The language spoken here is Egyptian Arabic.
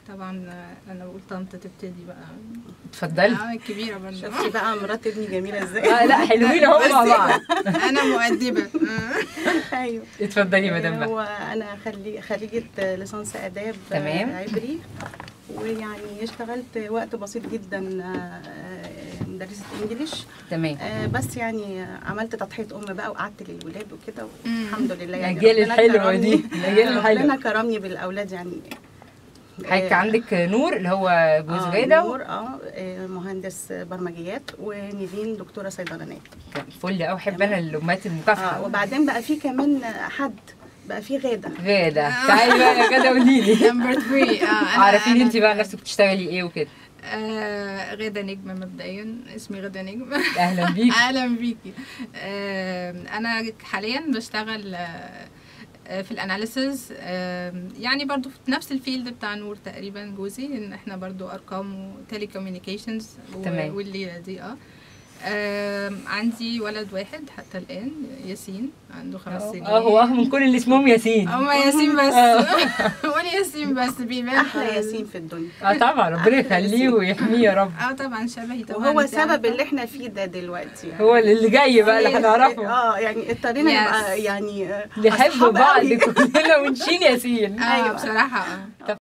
طبعا آه، انا بقول طنط تبتدي بقى اتفضلي اه الكبيره برضه شفتي بقى مرات ابني جميله ازاي آه لا حلوين اهو مع بعض انا مؤدبه آه. ايوه اتفضلي مدام بقى هو انا خلي خريجه ليسانس اداب تمام. عبري ويعني اشتغلت وقت بسيط جدا آه، مدرسه انجليش تمام آه، بس يعني عملت تضحيه ام بقى وقعدت للولاد وكده مم. والحمد لله يعني الأجيال ربنا الحلوة دي، كرمني- الأجيال الحلوة. ربنا كرمني بالاولاد يعني حضرتك آه، عندك نور اللي هو جوز آه، غاده نور اه آه، مهندس برمجيات ونيفين دكتوره صيدلانيه فل قوي احب انا الامهات اه المكافحه وبعدين بقى في كمان حد بقى في غاده غاده تعالي بقى يا غاده قولي لي نمبر 3 اه أنا- عارفين أنا- انت بقى نفسك بتشتغلي ايه وكده آه غدا نجمة مبدئيا اسمي غدا نجمة اهلا بيك اهلا بيكي آه انا حاليا بشتغل آه، آه، في الاناليسز يعني برضو في نفس الفيلد بتاع نور تقريبا جوزي ان احنا برضو ارقام وتيلي كوميونيكيشنز تمام. والليله دي اه آم، عندي ولد واحد حتى الان ياسين عنده خمس سنين اه هو من كل اللي اسمهم ياسين هما ياسين بس قولي ياسين بس بيبان احلى ياسين في الدنيا اه طبعا ربنا يخليه ويحميه يا رب اه طبعا شبهي طبعا وهو انت سبب عارفة. اللي احنا فيه ده دلوقتي يعني هو اللي جاي بقى اللي هنعرفه اه يعني اضطرينا Yes. نبقى يعني آه، نحب أصحاب بعض قوي. كلنا ونشيل ياسين اه أيوة. بصراحه اه